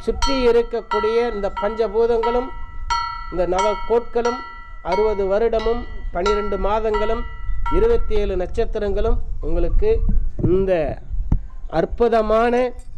சுற்றி இருக்கக்கூடிய இந்த பஞ்சபூதங்களும் இந்த நவ கோட்களும் அறுபது வருடமும் பனிரெண்டு மாதங்களும் இருபத்தி ஏழு நட்சத்திரங்களும் உங்களுக்கு இந்த அற்புதமான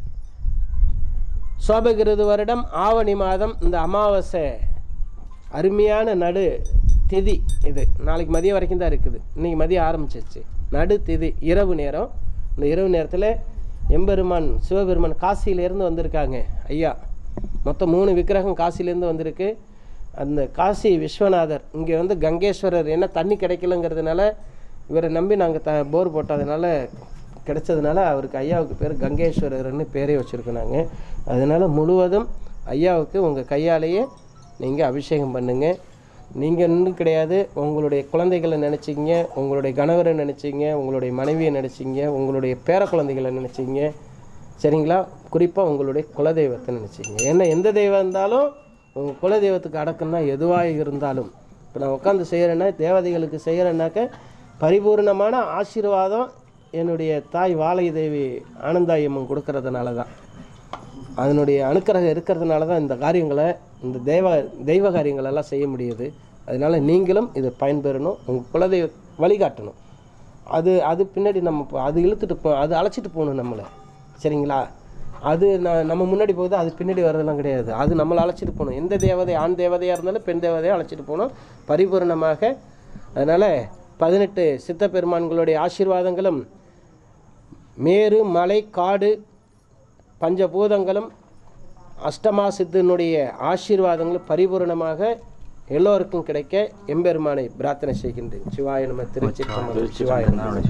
சோபகிருது வருடம் ஆவணி மாதம் இந்த அமாவாசை அருமையான நடு திதி இது நாளைக்கு மதியம் வரைக்கும் தான் இருக்குது இன்னைக்கு மதியம் ஆரம்பிச்சிருச்சு நடு திதி இரவு நேரம் இந்த இரவு நேரத்தில் எம்பெருமான் சிவபெருமான் காசியிலேருந்து வந்திருக்காங்க ஐயா மொத்தம் மூணு விக்கிரகம் காசியிலேருந்து வந்திருக்கு அந்த காசி விஸ்வநாதர் இங்கே வந்து கங்கேஸ்வரர் என்ன தண்ணி கிடைக்கலங்கிறதுனால இவரை நம்பி நாங்கள் த போர் போட்டதுனால கிடைச்சதுனால அவருக்கு ஐயாவுக்கு பேர் கங்கேஸ்வரர்னு பேரே வச்சுருக்கோம் நாங்கள் அதனால் முழுவதும் ஐயாவுக்கு உங்கள் கையாலேயே நீங்கள் அபிஷேகம் பண்ணுங்க நீங்கள் இன்னும் கிடையாது உங்களுடைய குழந்தைகளை நினச்சிங்க உங்களுடைய கணவரை நினச்சிங்க உங்களுடைய மனைவியை நினச்சிங்க உங்களுடைய பேர குழந்தைகளை நினச்சிங்க சரிங்களா குறிப்பாக உங்களுடைய குலதெய்வத்தை நினச்சிங்க ஏன்னா எந்த தெய்வம் இருந்தாலும் உங்கள் குலதெய்வத்துக்கு அடக்கம்னா எதுவாக இருந்தாலும் இப்போ நான் உட்காந்து செய்கிறேன்னா தேவதைகளுக்கு செய்கிறேன்னாக்க பரிபூர்ணமான ஆசீர்வாதம் என்னுடைய தாய் வாழை தேவி ஆனந்தாயம்மன் கொடுக்கறதுனால தான் அதனுடைய அனுக்கிரகம் இருக்கிறதுனால தான் இந்த காரியங்களை இந்த தெய்வ தெய்வ காரியங்களெல்லாம் செய்ய முடியுது அதனால் நீங்களும் இதை பயன்பெறணும் உங்கள் குலதெய்வ வழிகாட்டணும் அது அது பின்னாடி நம்ம போ- அது இழுத்துட்டு போ அது அழைச்சிட்டு போகணும் நம்மளை சரிங்களா அது ந- நம்ம முன்னாடி போகுது அது பின்னாடி வர்றதெல்லாம் கிடையாது அது நம்மளை அழைச்சிட்டு போகணும் எந்த தேவதை ஆண் தேவதையாக இருந்தாலும் பெண் தேவதையாக அழைச்சிட்டு போகணும் பரிபூரணமாக அதனால் பதினெட்டு சித்த பெருமான்களுடைய ஆசீர்வாதங்களும் மேரு மலை காடு பஞ்சபூதங்களும் அஷ்டமா சித்தனுடைய ஆசீர்வாதங்களும் பரிபூரணமாக எல்லோருக்கும் கிடைக்க எம்பெருமானை பிரார்த்தனை செய்கின்றேன் சிவாய நம திருச்சிற்றம்பலம் சிவாய நம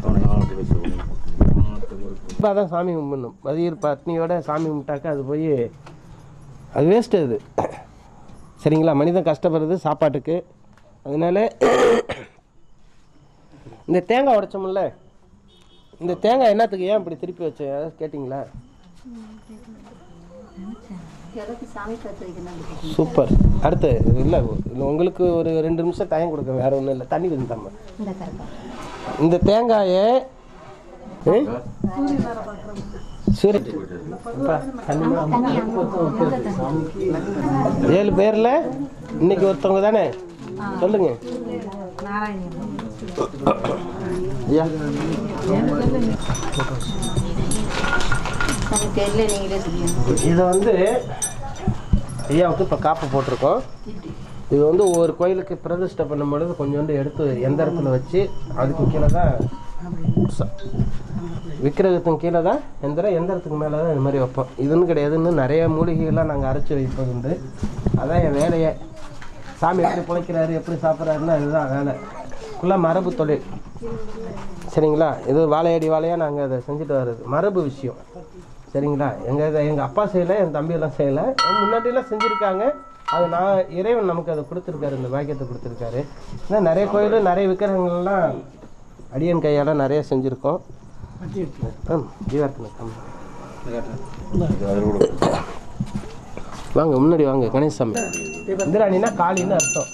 இப்போ தான் சாமி கும்பிடணும் மதியம் பத்னியோட சாமி கும்பிட்டாக்கா அது போய் அது வேஸ்ட்டு அது சரிங்களா மனிதன் கஷ்டப்படுறது சாப்பாட்டுக்கு அதனால இந்த தேங்காய் உடைச்சோம்ல இந்த தேங்காய் என்னத்துக்கு ஏன் இப்படி திருப்பி வச்சேன் அதாவது கேட்டிங்களா சூப்பர் அடுத்து இல்லை உங்களுக்கு ஒரு ரெண்டு நிமிஷம் டைம் கொடுக்க வேற ஒன்றும் இல்லை தண்ணி கொஞ்சம் தம்ம இந்த தேங்காயை ம்? சூரிய அப்பா, தண்ணி ஏழு பேர்ல இன்னைக்கு ஒருத்தவங்க தானே சொல்லுங்க ஐயா தெரியல நீங்களே சொல்லுங்க இதை வந்து ஐயாவுக்கு இப்போ காப்பு போட்டிருக்கோம் இது வந்து ஒவ்வொரு கோயிலுக்கு பிரதிஷ்டை பண்ணும்பொழுது கொஞ்சோண்டு எடுத்து எந்திரத்தில் வச்சு அதுக்கு கீழே தான் ச- விக்கிரகத்துக்கு கீழே தான் எந்திரம் எந்திரத்துக்கு மேலே தான் இது மாதிரி வைப்போம் இதுன்னு கிடையாது இன்னும் நிறைய மூலிகைகள்லாம் நாங்கள் அரைச்சி வைப்பது உண்டு அதான் என் வேலையை சாமி எப்படி பிழைக்கிறாரு எப்படி சாப்பிட்றாருன்னா இதுதான் வேலை ஃபுல்லாக மரபு தொழில் சரிங்களா இது வாழையடி வாழையாக நாங்கள் அதை செஞ்சுட்டு வர்றது மரபு விஷயம் சரிங்களா எங்கள் இதை எங்கள் அப்பா செய்யலை என் தம்பியெல்லாம் செய்யலை முன்னாடியெல்லாம் செஞ்சுருக்காங்க அது நான் இறைவன் நமக்கு அதை கொடுத்துருக்காரு இந்த பாக்கியத்தை கொடுத்துருக்காரு இன்னும் நிறைய கோயில் நிறைய விக்கிரகங்கள்லாம் அடியன் கையால் நிறைய செஞ்சுருக்கோம் ம், ஜீவார்த்தனை காமி. வாங்க முன்னாடி வாங்க கணேசசாமி இந்திராணினா காளின்னு அர்த்தம்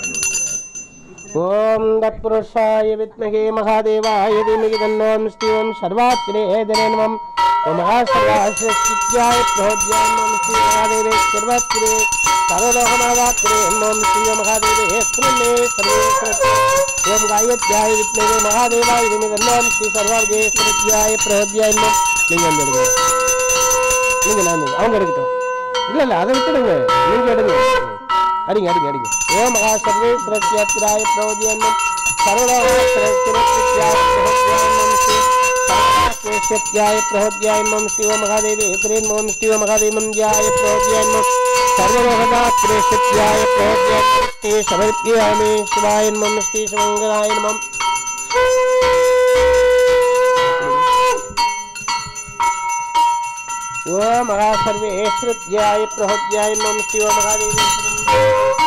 ஓம் தத்புருஷாய வித்மகே மகாதேவாய தீமகி தன்னோம் ஸ்ரீவம் சர்வாத்ரேதனே நமம் ஓம் மகாசர்வாசித்யாய பிரோத்யாய நமம் ஸ்ரீ மகாதேவே சர்வாத்ரே சர்வலோகநாதாத்ரே ஓம் ஸ்ரீ மகாதேவே ஸ்ரீமே சர்வேஸ்வரே ஓம் காயத்யாய வித்மகே மகாதேவாய தீமகி தன்னோம் ஸ்ரீ சர்வார்கே ஸ்ரீத்யாய பிரோத்யாய நமம் நீங்கள் வந்து எடுங்க நீங்கள் நான் அவங்க எடுக்கட்டும் இல்லை இல்லை அதை விட்டுடுங்க நீங்கள் எடுங்க அடிங்க அடிங்க அடிங்க ஓ மகா சர்வே பிரத்யாத்திராய பிரவோதியன்னம் சர்வலோகத்யாய பிரहोद्यायन्मं शिव महादेवे त्रेन्मं शिव महादेवं ज्याय प्रहोद्यायन्मं सर्वलोकदात्रेशत्याय प्रहोद्याय समर्पयामि शिवायन्मं श्री शिवङ्गराय नमः ओ महा सर्वे श्रुत्याय प्रहोद्याय नमः शिव महादेवे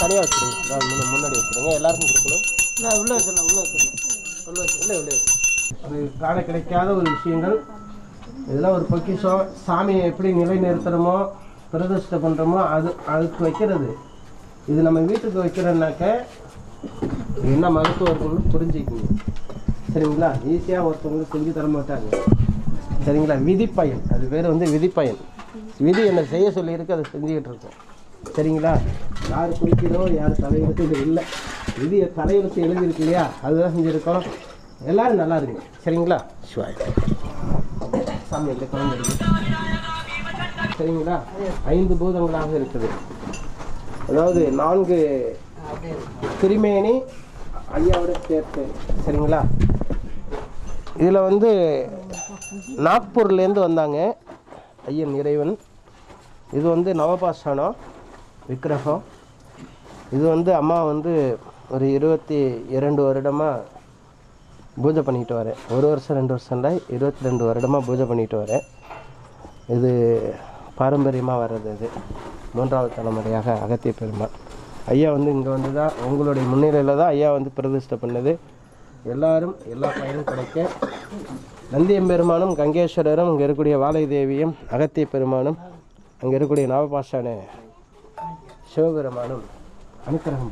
தனியாக வச்சுருங்க நான் முன்ன- முன்னாடி வச்சுருங்க எல்லாருக்கும் கொடுக்கணும் நான் உள்ளே வச்சிடலாம் உள்ளே வச்சிடலாம் உள்ளே வச்சு உள்ளே உள்ளே அது காண கிடைக்காத ஒரு விஷயங்கள் இதெல்லாம் ஒரு பொக்கிஷம் சாமியை எப்படி நிலைநிறுத்துறோமோ பிரதிஷ்டை பண்ணுறோமோ அது அதுக்கு வைக்கிறது இது நம்ம வீட்டுக்கு வைக்கிறோம்னாக்க என்ன மருத்துவம் இருக்குன்னு புரிஞ்சுக்கணும் சரிங்களா ஈஸியாக ஒருத்தவங்களுக்கு செஞ்சு தர மாட்டாங்க சரிங்களா விதிப்பயன் அது பேர் வந்து விதிப்பயன் விதி என்ன செய்ய சொல்லியிருக்கு அதை செஞ்சுக்கிட்டு இருக்கோம் சரிங்களா யார் குறிக்கிறோம் யார் தலையெழுத்து இது இல்லை விதியை தலையெழுத்து எழுதியிருக்கு இல்லையா அதுதான் செஞ்சுருக்கோம் எல்லாரும் நல்லா இருங்க சரிங்களா சிவாய் சாமி இந்த குழந்தை இருக்கு. சரிங்களா ஐந்து பூதங்களாக இருக்குது அதாவது நான்கு திருமேனி ஐயாவோட சேர்த்து சரிங்களா இதில் வந்து நாக்பூர்லேருந்து வந்தாங்க ஐயன் இறைவன் இது வந்து நவபாஷானம் விக்கிரகம் இது வந்து அம்மா வந்து ஒரு இருபத்தி இரண்டு வருடமாக பூஜை பண்ணிட்டு வரேன் ஒரு வருஷம் ரெண்டு வருஷம் இல்லை இருபத்தி ரெண்டு வருடமாக பூஜை பண்ணிட்டு வரேன் இது பாரம்பரியமாக வர்றது இது மூன்றாவது தலைமுறையாக அகத்திய பெருமாள் ஐயா வந்து இங்கே வந்து தான் உங்களுடைய முன்னிலையில் தான் ஐயா வந்து பிரதிஷ்டை பண்ணது எல்லாரும் எல்லா பயனும் கிடைக்க நந்தியம் பெருமானும் கங்கேஸ்வரரும் இங்கே இருக்கக்கூடிய வாழை தேவியும் அகத்திய பெருமானும் அங்கே இருக்கக்கூடிய நவபாஷான சிவபெருமானும் அனுக்கிரகம்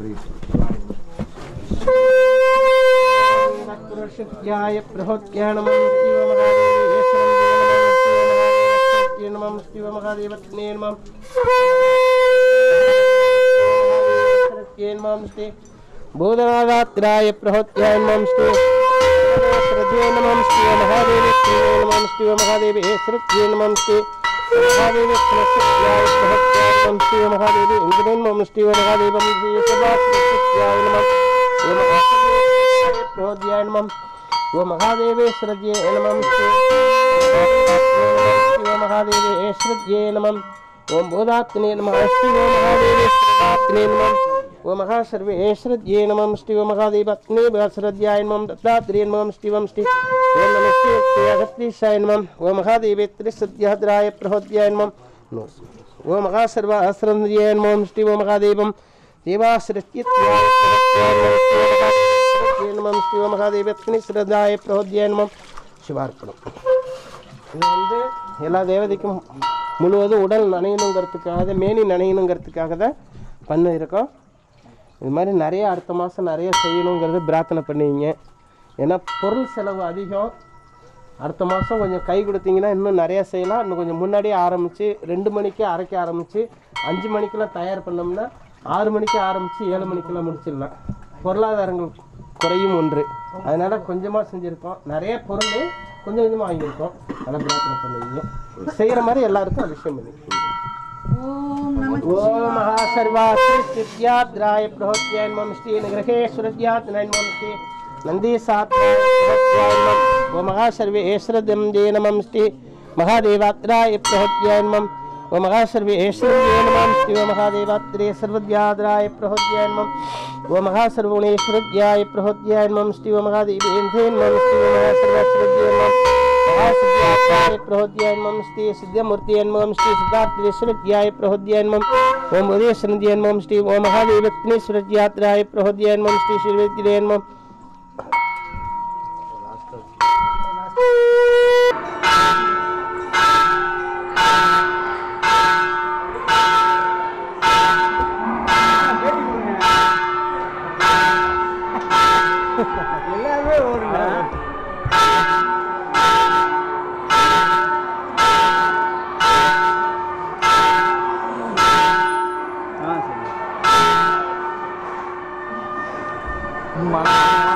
புரியுது பிரகோத்யானமம் நமம் சிவ மகாதேவத்னே நமம் நமம் ஸ்ரீ பூதநாதாத்ராய பிரகோத்யாய நமம் ஸ்ரீ ஸ்ரத்தே நமம் ஸ்ரீ மகாதேவி நமம் ஸ்ரீ மகாதேவி ஸ்ரத்தே நமம் ஸ்ரீ மகாதேவி ஸ்ரஸ்யாய பிரகோத்யாய நமம் ஸ்ரீ மகாதேவி இந்திரன் நமம் ஸ்ரீ மகாதேவம் ஸ்ரீ சபாத்யாய நமம் ஓம் மகாதேவாய பிரகோத்யாய நமம் ஓம் மகாதேவேஸ்வரஜ்யே நமம் ஸ்ரீ शिव महादेवे श्रद्धे नमः ओम बोधात्मने नमः शिव महादेवे श्रद्धात्मने नमः ओम महासर्वे श्रद्धे नमः शिव महादेवात्मने श्रद्धाय नमः दत्तात्रेय नमः शिवं श्री ओम नमस्ते श्री अगस्तीशाय नमः ओम महादेवे त्रिसद्यहद्राय प्रहोद्याय नमः ओम महासर्व असरन्द्रियाय नमः शिव महादेवं देवाश्रत्याय नमः शिव महादेवे श्रद्धाय प्रहोद्याय नमः शिवार्पणम् இது வந்து எல்லா தேவதைக்கும் முழுவதும் உடல் நனையணுங்கிறதுக்காக மேனி நனையணுங்கிறதுக்காக தான் பண்ண இருக்கோம் இது மாதிரி நிறைய அடுத்த மாதம் நிறைய செய்யணுங்கிறது பிரார்த்தனை பண்ணுவீங்க ஏன்னா பொருள் செலவு அதிகம் அடுத்த மாதம் கொஞ்சம் கை கொடுத்தீங்கன்னா இன்னும் நிறையா செய்யலாம் இன்னும் கொஞ்சம் முன்னாடியே ஆரம்பித்து ரெண்டு மணிக்கு அரைக்க ஆரம்பித்து அஞ்சு மணிக்கெல்லாம் தயார் பண்ணோம்னா ஆறு மணிக்கு ஆரம்பித்து ஏழு மணிக்கெல்லாம் முடிச்சிடலாம் பொருளாதாரங்கள் குறையும் ஒன்று அதனால் கொஞ்சமாக செஞ்சுருக்கோம் நிறைய பொருள் கொஞ்சம் கொஞ்சமாக வாங்கியிருக்கோம் அதை பிரார்த்தனை பண்ணுவீங்க செய்கிற மாதிரி எல்லாருக்கும் அபிஷேகம் பண்ணிக்கோங்க ஓம் மகா சர்வாத்ராய பிரகோத்யாய மம் ஸ்ரீ நிகிரகேஸ்வரத்யாத் நைன்மம் ஸ்ரீ நந்தி சாத்ராய ஓம் மகா சர்வே ஏஸ்வரதம் ஜே நமம் ஸ்ரீ மகாதேவாத்ராய பிரகோத்யாய மம் ஓ மகா சர்வே ஏஸ்வரஜே நமம் ஸ்ரீ ஓ மகாதேவாத்ரே சர்வத்யாத்ராய பிரகோத்யாய மம் ஓ மகா சர்வகுணேஸ்வரத்யாய பிரகோத்யாய மம் ஸ்ரீ ஓ மகாதேவேந்திரே நமம் ஸ்ரீ ஓ மகா சர்வஸ்வரத்யே நமம் महासिद्ध्याय प्रहोद्याय मम श्री सिद्धमूर्ति मम श्री सिद्धार्थेश्वरज्ञाय प्रहोद्याय मम ओम उदयश्रद्याय मम श्री ओम महादेवत्नेश्वरज्ञात्राय प्रहोद्याय मम श्री शिवज्ञाय मम எல்லாமே ஓடுங்க மழை